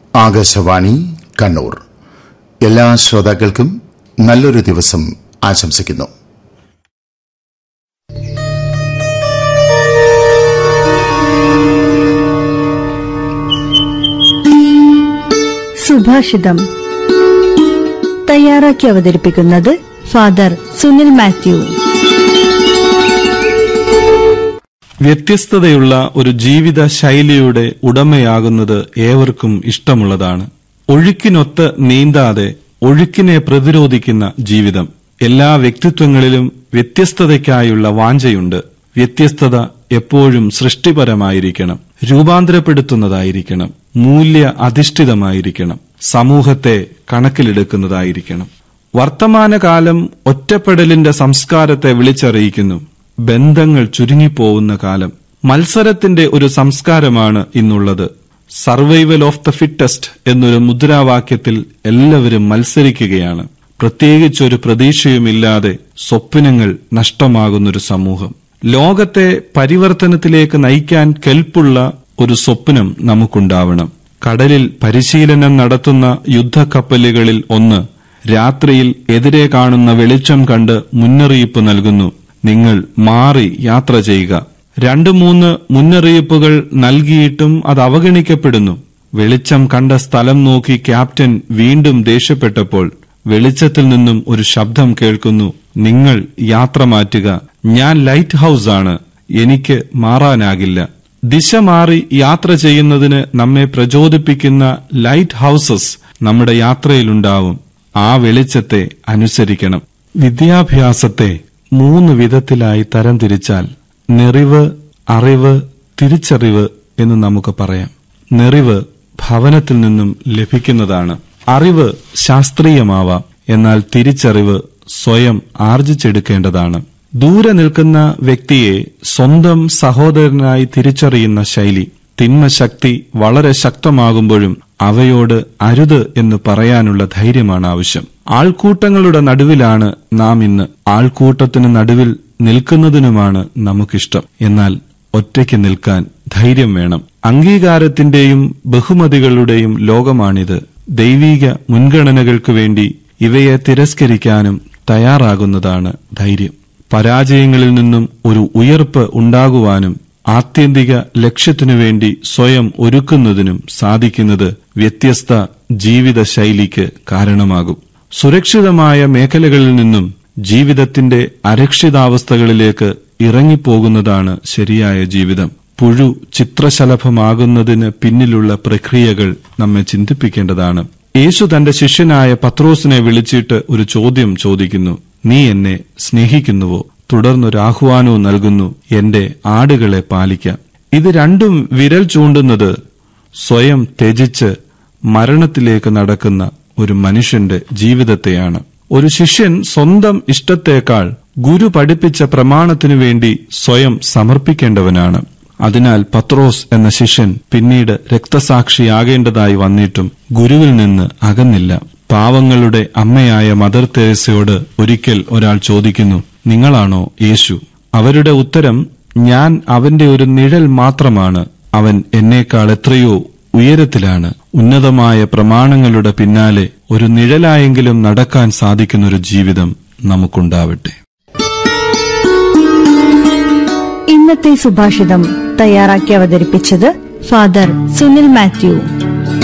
ആകാശവാണി കണ്ണൂർ എല്ലാ ശ്രോതാക്കൾക്കും നല്ലൊരു ദിവസം ആശംസിക്കുന്നു സുഭാഷിതം തയ്യാറാക്കി അവതരിപ്പിക്കുന്നത് ഫാദർ സുനിൽ മാത്യു വ്യത്യസ്തതയുള്ള ഒരു ജീവിത ശൈലിയുടെ ഉടമയാകുന്നത് ഏവർക്കും ഇഷ്ടമുള്ളതാണ് ഒഴുക്കിനൊത്ത് നീന്താതെ ഒഴുക്കിനെ പ്രതിരോധിക്കുന്ന ജീവിതം എല്ലാ വ്യക്തിത്വങ്ങളിലും വ്യത്യസ്തതയ്ക്കായുള്ള വാഞ്ചയുണ്ട് വ്യത്യസ്തത എപ്പോഴും സൃഷ്ടിപരമായിരിക്കണം രൂപാന്തരപ്പെടുത്തുന്നതായിരിക്കണം മൂല്യ അധിഷ്ഠിതമായിരിക്കണം സമൂഹത്തെ കണക്കിലെടുക്കുന്നതായിരിക്കണം വർത്തമാനകാലം ഒറ്റപ്പെടലിന്റെ സംസ്കാരത്തെ വിളിച്ചറിയിക്കുന്നു ബന്ധങ്ങൾ ചുരുങ്ങിപ്പോവുന്ന കാലം മത്സരത്തിന്റെ ഒരു സംസ്കാരമാണ് ഇന്നുള്ളത് സർവൈവൽ ഓഫ് ദ ഫിറ്റസ്റ്റ് എന്നൊരു മുദ്രാവാക്യത്തിൽ എല്ലാവരും മത്സരിക്കുകയാണ് പ്രത്യേകിച്ചൊരു പ്രതീക്ഷയുമില്ലാതെ സ്വപ്നങ്ങൾ നഷ്ടമാകുന്നൊരു സമൂഹം ലോകത്തെ പരിവർത്തനത്തിലേക്ക് നയിക്കാൻ കെൽപ്പുള്ള ഒരു സ്വപ്നം നമുക്കുണ്ടാവണം കടലിൽ പരിശീലനം നടത്തുന്ന യുദ്ധക്കപ്പലുകളിൽ ഒന്ന് രാത്രിയിൽ എതിരെ കാണുന്ന വെളിച്ചം കണ്ട് മുന്നറിയിപ്പ് നൽകുന്നു നിങ്ങൾ മാറി യാത്ര ചെയ്യുക രണ്ടു മൂന്ന് മുന്നറിയിപ്പുകൾ നൽകിയിട്ടും അത് അവഗണിക്കപ്പെടുന്നു വെളിച്ചം കണ്ട സ്ഥലം നോക്കി ക്യാപ്റ്റൻ വീണ്ടും ദേഷ്യപ്പെട്ടപ്പോൾ വെളിച്ചത്തിൽ നിന്നും ഒരു ശബ്ദം കേൾക്കുന്നു നിങ്ങൾ യാത്ര മാറ്റുക ഞാൻ ലൈറ്റ് ഹൌസ് ആണ് എനിക്ക് മാറാനാകില്ല ദിശ മാറി യാത്ര ചെയ്യുന്നതിന് നമ്മെ പ്രചോദിപ്പിക്കുന്ന ലൈറ്റ് ഹൌസസ് നമ്മുടെ യാത്രയിലുണ്ടാവും ആ വെളിച്ചത്തെ അനുസരിക്കണം വിദ്യാഭ്യാസത്തെ മൂന്ന് വിധത്തിലായി തരംതിരിച്ചാൽ നെറിവ് അറിവ് തിരിച്ചറിവ് എന്ന് നമുക്ക് പറയാം നെറിവ് ഭവനത്തിൽ നിന്നും ലഭിക്കുന്നതാണ് അറിവ് ശാസ്ത്രീയമാവാം എന്നാൽ തിരിച്ചറിവ് സ്വയം ആർജിച്ചെടുക്കേണ്ടതാണ് ദൂരെ നിൽക്കുന്ന വ്യക്തിയെ സ്വന്തം സഹോദരനായി തിരിച്ചറിയുന്ന ശൈലി തിന്മശക്തി വളരെ ശക്തമാകുമ്പോഴും അവയോട് അരുത് എന്ന് പറയാനുള്ള ധൈര്യമാണ് ആവശ്യം ആൾക്കൂട്ടങ്ങളുടെ നടുവിലാണ് നാം ഇന്ന് ആൾക്കൂട്ടത്തിന് നടുവിൽ നിൽക്കുന്നതിനുമാണ് നമുക്കിഷ്ടം എന്നാൽ ഒറ്റയ്ക്ക് നിൽക്കാൻ ധൈര്യം വേണം അംഗീകാരത്തിന്റെയും ബഹുമതികളുടെയും ലോകമാണിത് ദൈവീക മുൻഗണനകൾക്കു വേണ്ടി ഇവയെ തിരസ്കരിക്കാനും തയ്യാറാകുന്നതാണ് ധൈര്യം പരാജയങ്ങളിൽ നിന്നും ഒരു ഉയർപ്പ് ഉണ്ടാകുവാനും ആത്യന്തിക ലക്ഷ്യത്തിനു വേണ്ടി സ്വയം ഒരുക്കുന്നതിനും സാധിക്കുന്നത് വ്യത്യസ്ത ജീവിത ശൈലിക്ക് കാരണമാകും സുരക്ഷിതമായ മേഖലകളിൽ നിന്നും ജീവിതത്തിന്റെ അരക്ഷിതാവസ്ഥകളിലേക്ക് ഇറങ്ങിപ്പോകുന്നതാണ് ശരിയായ ജീവിതം പുഴു ചിത്രശലഭമാകുന്നതിന് പിന്നിലുള്ള പ്രക്രിയകൾ നമ്മെ ചിന്തിപ്പിക്കേണ്ടതാണ് യേശു തന്റെ ശിഷ്യനായ പത്രോസിനെ വിളിച്ചിട്ട് ഒരു ചോദ്യം ചോദിക്കുന്നു നീ എന്നെ സ്നേഹിക്കുന്നുവോ തുടർന്നൊരു ആഹ്വാനവും നൽകുന്നു എന്റെ ആടുകളെ പാലിക്കാം ഇത് രണ്ടും വിരൽ ചൂണ്ടുന്നത് സ്വയം ത്യജിച്ച് മരണത്തിലേക്ക് നടക്കുന്ന ഒരു മനുഷ്യന്റെ ജീവിതത്തെയാണ് ഒരു ശിഷ്യൻ സ്വന്തം ഇഷ്ടത്തേക്കാൾ ഗുരു പഠിപ്പിച്ച പ്രമാണത്തിനു വേണ്ടി സ്വയം സമർപ്പിക്കേണ്ടവനാണ് അതിനാൽ പത്രോസ് എന്ന ശിഷ്യൻ പിന്നീട് രക്തസാക്ഷിയാകേണ്ടതായി വന്നിട്ടും ഗുരുവിൽ നിന്ന് അകന്നില്ല പാവങ്ങളുടെ അമ്മയായ മദർ തെരേസയോട് ഒരിക്കൽ ഒരാൾ ചോദിക്കുന്നു നിങ്ങളാണോ യേശു അവരുടെ ഉത്തരം ഞാൻ അവന്റെ ഒരു നിഴൽ മാത്രമാണ് അവൻ എന്നേക്കാൾ എത്രയോ ഉയരത്തിലാണ് ഉന്നതമായ പ്രമാണങ്ങളുടെ പിന്നാലെ ഒരു നിഴലായെങ്കിലും നടക്കാൻ സാധിക്കുന്ന ഒരു ജീവിതം നമുക്കുണ്ടാവട്ടെ ഇന്നത്തെ സുഭാഷിതം തയ്യാറാക്കി അവതരിപ്പിച്ചത് ഫാദർ സുനിൽ മാത്യു